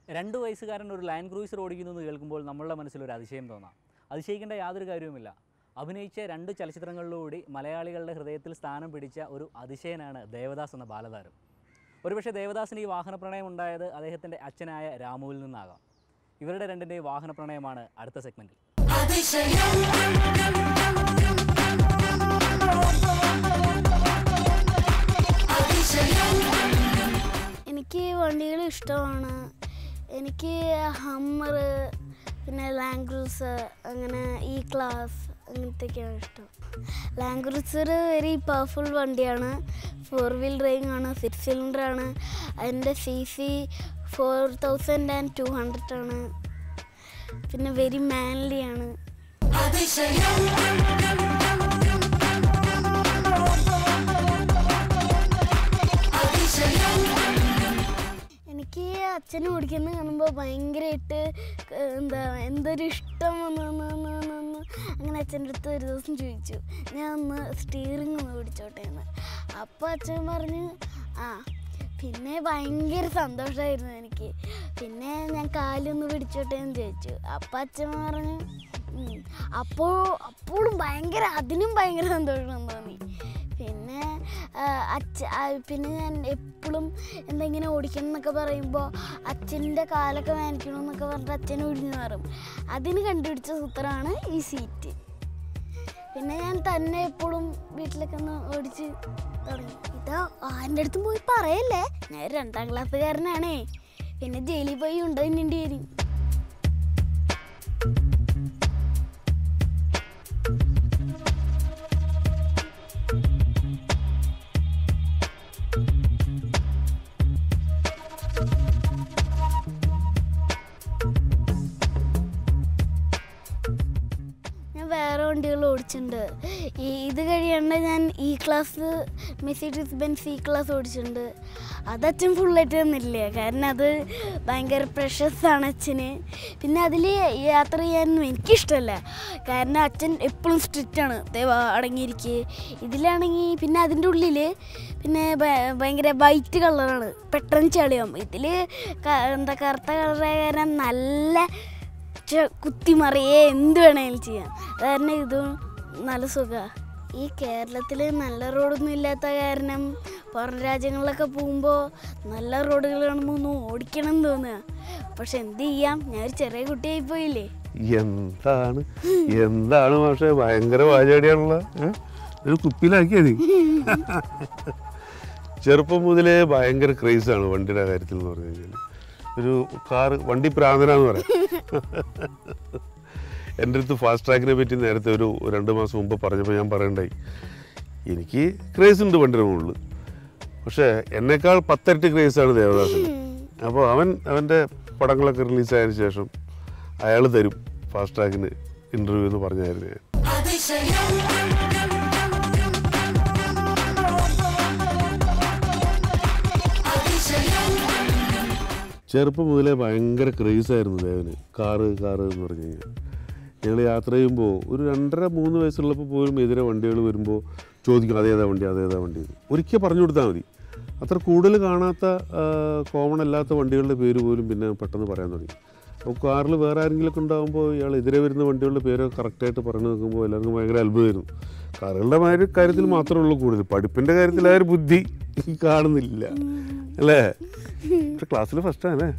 രണ്ട് വയസ്സുകാരൻ ഒരു ലാൻഡ് ക്രൂയിസർ ഓടിക്കുന്നു എന്ന് കേൾക്കുമ്പോൾ നമ്മളുടെ മനസ്സിൽ ഒരു അതിശയം തോന്നാം അതിശയിക്കേണ്ട യാതൊരു കാര്യവുമില്ല അഭിനയിച്ച രണ്ട് ചലച്ചിത്രങ്ങളിലൂടെ മലയാളികളുടെ ഹൃദയത്തിൽ സ്ഥാനം പിടിച്ച ഒരു അതിശയനാണ് ദേവദാസ് എന്ന ബാലതാരം ഒരുപക്ഷെ ദേവദാസിന് ഈ വാഹന പ്രണയം ഉണ്ടായത് അദ്ദേഹത്തിൻ്റെ അച്ഛനായ രാമുവിൽ നിന്നാകാം ഇവരുടെ രണ്ടിൻ്റെയും വാഹന പ്രണയമാണ് അടുത്ത സെഗ്മെൻറ്റിൽ എനിക്ക് വണ്ടികൾ ഇഷ്ടമാണ് എനിക്ക് ഹമ്മർ പിന്നെ ലാംഗ്രൂസർ അങ്ങനെ ഈ ക്ലാസ് അങ്ങനത്തെയൊക്കെയാണ് ഇഷ്ടം ലാംഗ്രൂസർ വെരി പവർഫുൾ വണ്ടിയാണ് ഫോർ വീൽ ഡ്രൈവിംഗ് ആണ് സിക്സ് സിലിണ്ടർ ആണ് അതിൻ്റെ C C four thousand and two hundred ആണ് പിന്നെ വെരി മാൻലി ആണ് എനിക്ക് അച്ഛനെ ഓടിക്കുന്നത് കാണുമ്പോൾ ഭയങ്കരമായിട്ട് എന്താ എന്തൊരു ഇഷ്ടം വന്നു വന്നു വന്നു വന്നു വന്നു അങ്ങനെ അച്ഛൻ്റെ അടുത്ത് ഒരു ദിവസം ചോദിച്ചു ഞാൻ ഒന്ന് സ്റ്റിയറിംഗ് ഒന്ന് ഓടിച്ചോട്ടെ എന്ന് അപ്പോൾ അച്ഛൻ പറഞ്ഞു ആ പിന്നെ ഭയങ്കര സന്തോഷമായിരുന്നു എനിക്ക് പിന്നെ ഞാൻ കാലൊന്ന് പിടിച്ചോട്ടെ എന്ന് ചോദിച്ചു അപ്പം അച്ഛൻ പറഞ്ഞു ഉം. അപ്പോൾ അപ്പോഴും ഭയങ്കര അതിനും ഭയങ്കര സന്തോഷം തോന്നി പിന്നെ ആ, അച്ഛ ആ, പിന്നെ ഞാൻ എപ്പോഴും എന്തെങ്കിലും ഓടിക്കണം എന്നൊക്കെ പറയുമ്പോൾ അച്ഛൻ്റെ കാലൊക്കെ വേനിക്കണം എന്നൊക്കെ പറഞ്ഞിട്ട് അച്ഛൻ ഒഴിഞ്ഞു മാറും അതിന് കണ്ടുപിടിച്ച സൂത്രമാണ് ഈ സീറ്റ് പിന്നെ ഞാൻ തന്നെ എപ്പോഴും വീട്ടിലൊക്കെ ഒന്ന് ഓടിച്ച് തുടങ്ങി ഇതാ ആരുടെ അടുത്തും പോയി പറയല്ലേ ഞാൻ ഒരു രണ്ടാം ക്ലാസ്സുകാരനാണേ പിന്നെ ജയിലിൽ പോയി ഉണ്ടോ തിന്നേണ്ടി വരും ഞാൻ വേറെ വണ്ടികൾ ഓടിച്ചിട്ടുണ്ട് ഈ ഇത് കഴിയാണ്ട് ഞാൻ E class Mercedes Benz E class ഓടിച്ചിട്ടുണ്ട് അത് അച്ഛൻ ഫുള്ളായിട്ട് തന്നില്ല കാരണം അത് ഭയങ്കര പ്രഷസ് ആണ് അച്ഛന് പിന്നെ അതിൽ യാത്ര ചെയ്യാനൊന്നും എനിക്കിഷ്ടമല്ല കാരണം അച്ഛൻ എപ്പോഴും സ്ട്രിക്റ്റ് ആണ് ദേ വാ, അടങ്ങിയിരിക്കുക ഇതിലാണെങ്കിൽ പിന്നെ അതിൻ്റെ ഉള്ളിൽ പിന്നെ ഭ- ഭയങ്കര വൈറ്റ് കളറാണ് പെട്ടെന്ന് ചളിയാവും ഇതിൽ എന്താ കറുത്ത കളറായ കാരണം നല്ല ച- കുത്തിമറിയേ എന്ത് വേണേലും ചെയ്യാം അത് കാരണം ഇത് നല്ല സുഖമാണ് ഈ കേരളത്തിൽ നല്ല റോഡൊന്നും ഇല്ലാത്ത കാരണം പുറം രാജ്യങ്ങളിലൊക്കെ പോകുമ്പോൾ നല്ല റോഡുകൾ കാണുമ്പോൾ ഒന്ന് ഓടിക്കണം എന്ന് തോന്നുക പക്ഷെ എന്ത് ചെയ്യാം ഞാൻ ഒരു ചെറിയ കുട്ടിയായി പോയില്ലേ എന്താണ് എന്താണ് പക്ഷേ ഭയങ്കര വാചാടിയാണല്ലോ ഏ? ഒരു കുപ്പിയിലാക്കിയത് ചെറുപ്പം മുതലേ ഭയങ്കര ക്രേസാണ് വണ്ടിയുടെ കാര്യത്തിൽ എന്ന് പറഞ്ഞു കഴിഞ്ഞാൽ ഒരു കാറ് വണ്ടി പ്രാന്തനാന്ന് പറയാം എൻ്റെ അടുത്ത് ഫാസ്റ്റ് ട്രാക്കിനെ പറ്റി നേരത്തെ ഒരു രണ്ട് മാസം മുമ്പ് പറഞ്ഞപ്പോൾ ഞാൻ പറയണ്ടായി എനിക്ക് ക്രേസ് ഉണ്ട് വണ്ടിയുടെ മുകളിൽ പക്ഷേ എന്നേക്കാൾ പത്തരട്ടി ക്രേസാണ് ദേവദാസിന് അപ്പോൾ അവൻ അവൻ്റെ പടങ്ങളൊക്കെ റിലീസായതിനു ശേഷം അയാൾ തരും ഫാസ്റ്റ് ട്രാക്കിന് ഇൻ്റർവ്യൂ എന്ന് പറഞ്ഞായിരുന്നു ഞാൻ ചെറുപ്പം മുതലേ ഭയങ്കര ക്രേസായിരുന്നു ദേവന് കാറ് കാറ് എന്ന് പറഞ്ഞു കഴിഞ്ഞാൽ ഞങ്ങൾ യാത്ര ചെയ്യുമ്പോൾ ഒരു രണ്ടര മൂന്ന് വയസ്സുള്ളപ്പോൾ പോലും എതിരെ വണ്ടികൾ വരുമ്പോൾ ചോദിക്കും അതേതാ വണ്ടി അതേതാ വണ്ടി എന്ന്. ഒരിക്കൽ പറഞ്ഞു കൊടുത്താൽ മതി അത്ര കൂടുതൽ കാണാത്ത കോമൺ അല്ലാത്ത വണ്ടികളുടെ പേര് പോലും പിന്നെ പെട്ടെന്ന് പറയാൻ തുടങ്ങി അപ്പോൾ കാറിൽ വേറെ ആരെങ്കിലുമൊക്കെ ഉണ്ടാകുമ്പോൾ ഇയാൾ എതിരെ വരുന്ന വണ്ടികളുടെ പേരൊക്കെ കറക്റ്റായിട്ട് പറഞ്ഞു നിൽക്കുമ്പോൾ എല്ലാവർക്കും ഭയങ്കര അത്ഭുതമായിരുന്നു കാറുകളുടെ മാതിരി കാര്യത്തിൽ മാത്രമേ ഉള്ളൂ കൂടുതൽ പഠിപ്പിൻ്റെ കാര്യത്തിൽ ആ ഒരു ബുദ്ധി കാണുന്നില്ല അല്ലേ പക്ഷെ ക്ലാസ്സിൽ ഫസ്റ്റാണേ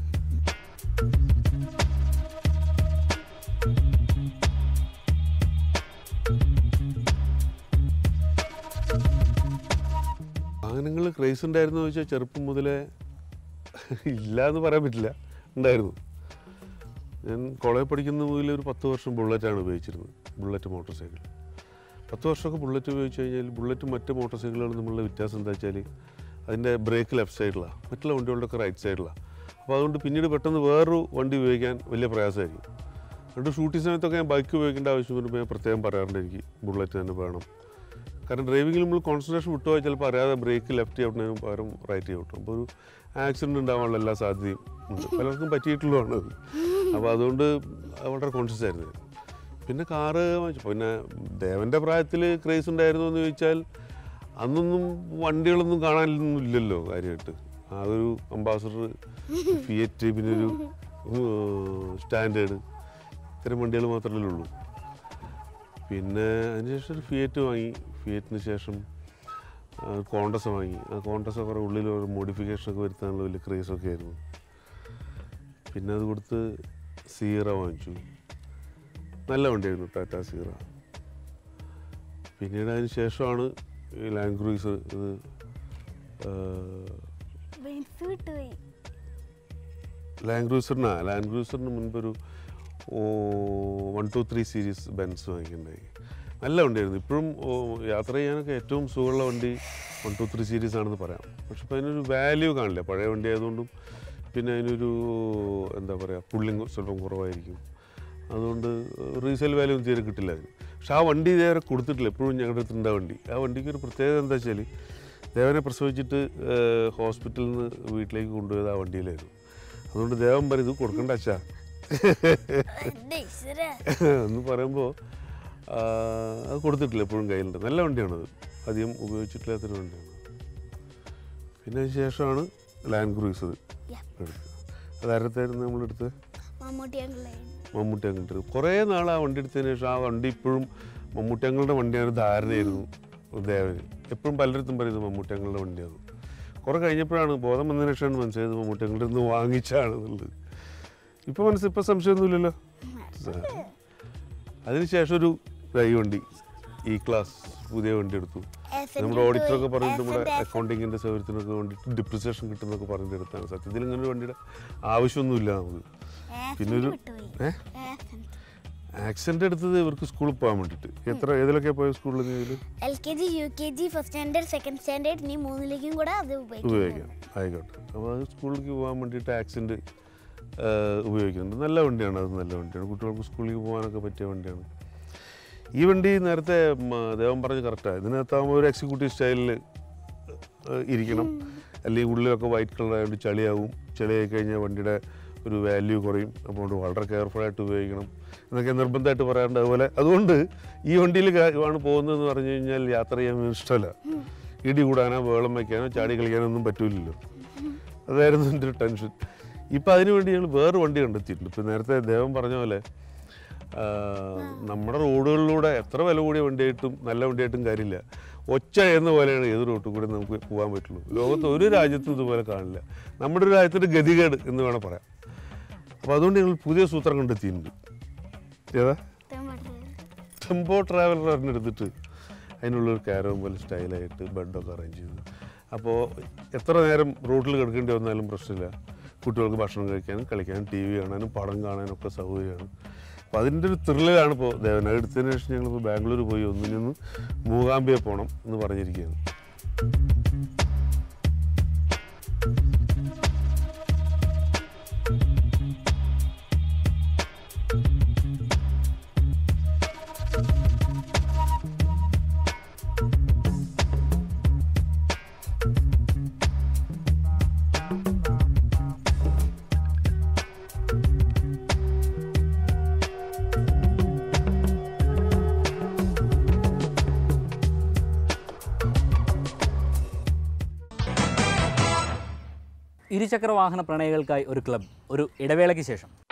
വാഹനങ്ങൾ ക്രേസ് ഉണ്ടായിരുന്നു ചോദിച്ചാൽ ചെറുപ്പം മുതലേ ഇല്ല എന്ന് പറയാൻ പറ്റില്ല ഉണ്ടായിരുന്നു ഞാൻ കോളേജ് പഠിക്കുന്ന മുതൽ ഒരു പത്ത് വർഷം ബുള്ളറ്റാണ് ഉപയോഗിച്ചിരുന്നത് ബുള്ളറ്റ് മോട്ടോർ സൈക്കിൾ പത്ത് വർഷമൊക്കെ ബുള്ളറ്റ് ഉപയോഗിച്ച് കഴിഞ്ഞാൽ ബുള്ളറ്റും മറ്റ് മോട്ടോർ സൈക്കിളുകളും തമ്മിലുള്ള വ്യത്യാസം എന്താ വെച്ചാൽ അതിൻ്റെ ബ്രേക്ക് ലെഫ്റ്റ് സൈഡിലാണ് മറ്റുള്ള വണ്ടികളുടെ ഒക്കെ റൈറ്റ് സൈഡിലാണ് അപ്പോൾ അതുകൊണ്ട് പിന്നീട് പെട്ടെന്ന് വേറൊരു വണ്ടി ഉപയോഗിക്കാൻ വലിയ പ്രയാസമായിരിക്കും അതുകൊണ്ട് ഷൂട്ടിംഗ് സമയത്തൊക്കെ ഞാൻ ബൈക്ക് ഉപയോഗിക്കേണ്ട ആവശ്യം വരുമ്പോൾ ഞാൻ പ്രത്യേകം പറയാറുണ്ട് എനിക്ക് ബുള്ളറ്റ് തന്നെ വേണം കാരണം ഡ്രൈവിങ്ങിൽ നമ്മൾ കോൺസെൻട്രേഷൻ വിട്ടുപോയാൽ ചിലപ്പോൾ അറിയാതെ ബ്രേക്ക് ലെഫ്റ്റ് ചവിട്ടുന്നതിന് പകരം റൈറ്റ് ചവിട്ടും അപ്പോൾ ഒരു ആക്സിഡൻറ്റ് ഉണ്ടാവാനുള്ള എല്ലാ സാധ്യതയും ഉണ്ട് പലർക്കും പറ്റിയിട്ടുള്ളതാണ് അത് അപ്പോൾ അതുകൊണ്ട് വളരെ കോൺഷ്യസ് ആയിരുന്നു ഞാൻ. പിന്നെ കാറ് വാങ്ങിച്ചു. പിന്നെ ദേവൻ്റെ പ്രായത്തിൽ ക്രേസ് ഉണ്ടായിരുന്നു എന്ന് ചോദിച്ചാൽ അന്നൊന്നും വണ്ടികളൊന്നും കാണാനൊന്നും ഇല്ലല്ലോ കാര്യമായിട്ട് ആ ഒരു അംബാസഡർ ഫിയറ്റ് പിന്നെ ഒരു സ്റ്റാൻഡേർഡ് ഇത്തരം വണ്ടികൾ മാത്രമല്ലേ ഉള്ളൂ പിന്നെ അതിനുശേഷം ഒരു ഫിയറ്റ് വാങ്ങി ഫിയറ്റിന് ശേഷം ആ, കോണ്ടസ് വാങ്ങി ആ കോണ്ടസ് കുറേ ഉള്ളിൽ ഒരു മോഡിഫിക്കേഷനൊക്കെ വരുത്താനുള്ള വലിയ ക്രേസൊക്കെ ആയിരുന്നു പിന്നെ അത് കൊടുത്ത് സീറ വാങ്ങിച്ചു നല്ല വണ്ടിയായിരുന്നു ടാറ്റ സീറ പിന്നീട് അതിന് ശേഷമാണ് ഈ ലാൻഡ് ക്രൂയിസർ ഇത് ബെൻസ് വിട്ടുപോയി ലാൻഡ് ക്രൂസറിനാ ലാൻഡ് ക്രൂസറിന് മുൻപൊരു one two three series Benz വാങ്ങിയിട്ടുണ്ടായി നല്ല വണ്ടിയായിരുന്നു ഇപ്പോഴും ഓ, യാത്ര ചെയ്യാനൊക്കെ ഏറ്റവും സുഖമുള്ള വണ്ടി വൺ ടു ത്രീ സീരീസ് ആണെന്ന് പറയാം പക്ഷെ ഇപ്പോൾ അതിനൊരു വാല്യൂ കാണില്ല പഴയ വണ്ടി ആയതുകൊണ്ടും പിന്നെ അതിനൊരു എന്താ പറയുക പുള്ളിങ് സ്വല്പം കുറവായിരിക്കും അതുകൊണ്ട് റീസെയിൽ വാല്യൂ ഒന്നും തീരെ കിട്ടില്ല അതിന് പക്ഷെ ആ വണ്ടി ഇതേവരെ കൊടുത്തിട്ടില്ല എപ്പോഴും ഞങ്ങളുടെ അടുത്തുണ്ട് ആ വണ്ടി ആ വണ്ടിക്ക് ഒരു പ്രത്യേകത എന്താ വെച്ചാൽ ദേവനെ പ്രസവിച്ചിട്ട് ഹോസ്പിറ്റലിൽ നിന്ന് വീട്ടിലേക്ക് കൊണ്ടുപോയത് ആ വണ്ടിയിലായിരുന്നു അതുകൊണ്ട് ദേവൻ പറയും ഇത് കൊടുക്കണ്ട അച്ഛാ എൻ്റെ ഈശ്വരാ. എന്ന് പറയുമ്പോൾ അത് കൊടുത്തിട്ടില്ല എപ്പോഴും കയ്യിലുണ്ട് നല്ല വണ്ടിയാണത് അധികം ഉപയോഗിച്ചിട്ടില്ലാത്തൊരു വണ്ടിയാണ് പിന്നെ അതിന് ശേഷമാണ് ലാൻഡ് ക്രൂയിസർ Yeah. എടുത്തത് അതാരത്തായിരുന്നു നമ്മളെടുത്ത് മമ്മൂട്ടി അങ്കിളായിരുന്നു മമ്മൂട്ടി അങ്ങോട്ട് കുറേ നാൾ ആ വണ്ടി എടുത്തതിന് ശേഷം ആ വണ്ടി ഇപ്പോഴും മമ്മൂട്ടി അങ്ങളുടെ വണ്ടിയാണ് ധാരണയായിരുന്നു ദേവന് എപ്പോഴും പലയിടത്തും പറയുന്നത് മമ്മൂട്ടി അങ്ങളുടെ വണ്ടിയാണ് കുറേ കഴിഞ്ഞപ്പോഴാണ് ബോധം വന്നതിന് ശേഷമാണ് മനസ്സിലായത് മമ്മൂട്ടി അങ്ങളുടെ നിന്ന് വാങ്ങിച്ചാണ് എന്നുള്ളത് ഇപ്പോൾ മനസ്സിൽ ഇപ്പോൾ സംശയമൊന്നുമില്ലല്ലോ അതിനുശേഷം ഒരു ഈ വണ്ടി ഈ ക്ലാസ് പുതിയ വണ്ടി എടുത്തു Ascent നമ്മുടെ ഓഡിറ്ററൊക്കെ പോയി. പറഞ്ഞിട്ട് നമ്മുടെ Ascent, Ascent. അക്കൗണ്ടിങ്ങിൻ്റെ സൗകര്യത്തിനൊക്കെ വേണ്ടിയിട്ട് ഡിപ്രിസിയേഷൻ കിട്ടുന്നൊക്കെ പറഞ്ഞിട്ട് എടുത്താണ് സത്യത്തിൽ ഇങ്ങനെ ഒരു വണ്ടിയുടെ ആവശ്യമൊന്നുമില്ല നമുക്ക് Ascent പിന്നെ ഒരു- വിട്ടുപോയി. ഏ? Ascent. ആക്സിഡൻ്റ് എടുത്തത് ഇവർക്ക് സ്കൂളിൽ പോകാൻ വേണ്ടിയിട്ട് എത്ര ഏതിലൊക്കെ പോയ സ്കൂളിൽ ഇതിൽ L K G U K G first standard second standard ഇനി മൂന്നിലേക്കും കൂടെ അത് ഉപയോഗിക്കും ഉപയോഗിക്കാം ആയിക്കോട്ടെ അപ്പോൾ അത് സ്കൂളിലേക്ക് പോകാൻ വേണ്ടിയിട്ട് ആക്സിഡൻറ്റ് ഉപയോഗിക്കുന്നുണ്ട് നല്ല വണ്ടിയാണ് അത് നല്ല വണ്ടിയാണ് കുട്ടികൾക്ക് സ്കൂളിലേക്ക് പോകാനൊക്കെ പറ്റിയ വണ്ടിയാണ് ഈ വണ്ടി നേരത്തെ മ, ദേവൻ പറഞ്ഞ് കറക്റ്റാണ് ഇതിനകത്താകുമ്പോൾ ഒരു എക്സിക്യൂട്ടീവ് സ്റ്റൈലിൽ ഇരിക്കണം അല്ലെങ്കിൽ ഉള്ളിലൊക്കെ വൈറ്റ് കളർ ആയതുകൊണ്ട് ചളിയാവും ചളിയായി കഴിഞ്ഞാൽ വണ്ടിയുടെ ഒരു വാല്യൂ കുറയും അപ്പോൾ വളരെ കെയർഫുള്ളായിട്ട് ഉപയോഗിക്കണം എന്നൊക്കെ നിർബന്ധമായിട്ട് പറയാറുണ്ട് അതുപോലെ അതുകൊണ്ട് ഈ വണ്ടിയിൽ ആണ് പോകുന്നതെന്ന് പറഞ്ഞു കഴിഞ്ഞാൽ യാത്ര ചെയ്യാൻ ഇഷ്ടമല്ല ഇടി കൂടാനോ വെള്ളം വയ്ക്കാനോ ചാടി കളിക്കാനോ ഒന്നും പറ്റൂലല്ലോ അതായിരുന്നു എൻ്റെ ഒരു ടെൻഷൻ ഇപ്പം അതിനു വേണ്ടി ഞങ്ങൾ വേറെ വണ്ടി കണ്ടെത്തിയിട്ടുണ്ട് ഇപ്പം നേരത്തെ ദേവൻ പറഞ്ഞ പോലെ ആ, നമ്മുടെ റോഡുകളിലൂടെ എത്ര വില കൂടിയ വണ്ടിയായിട്ടും നല്ല വണ്ടിയായിട്ടും കാര്യമില്ല ഒച്ച എന്ന പോലെയാണ് ഏത് റോട്ടിൽ കൂടെ നമുക്ക് പോകാൻ പറ്റുള്ളൂ ലോകത്ത് ഒരു രാജ്യത്തും ഇതുപോലെ കാണില്ല നമ്മുടെ ഒരു രാജ്യത്തിൻ്റെ ഗതികേട് എന്ന് വേണം പറയാം അപ്പോൾ അതുകൊണ്ട് ഞങ്ങൾ പുതിയ സൂത്രം കണ്ടെത്തിയിട്ടുണ്ട് ഏതാ ടെമ്പോ ട്രാവലർ പറഞ്ഞെടുത്തിട്ട് അതിനുള്ളൊരു കാരവും പോലെ സ്റ്റൈലായിട്ട് ബെഡൊക്കെ അറേഞ്ച് ചെയ്തു അപ്പോൾ എത്ര നേരം റോഡിൽ കിടക്കേണ്ടി വന്നാലും പ്രശ്നമില്ല കുട്ടികൾക്ക് ഭക്ഷണം കഴിക്കാനും കളിക്കാനും ടി വി കാണാനും പടം കാണാനും ഒക്കെ സൗകര്യമാണ് അപ്പോൾ അതിൻ്റെ ഒരു ത്രില്ലിലാണ് ഇപ്പോൾ ദേവൻ അത് എടുത്തതിന് ശേഷം ഞങ്ങളിപ്പോൾ ബാംഗ്ലൂർ പോയി ഒന്നിൽ നിന്ന് മൂകാംബിയെ പോകണം എന്ന് പറഞ്ഞിരിക്കുകയാണ് ഇരുചക്ര വാഹന പ്രണയികൾക്കായി ഒരു ക്ലബ് ഒരു ഇടവേളയ്ക്ക് ശേഷം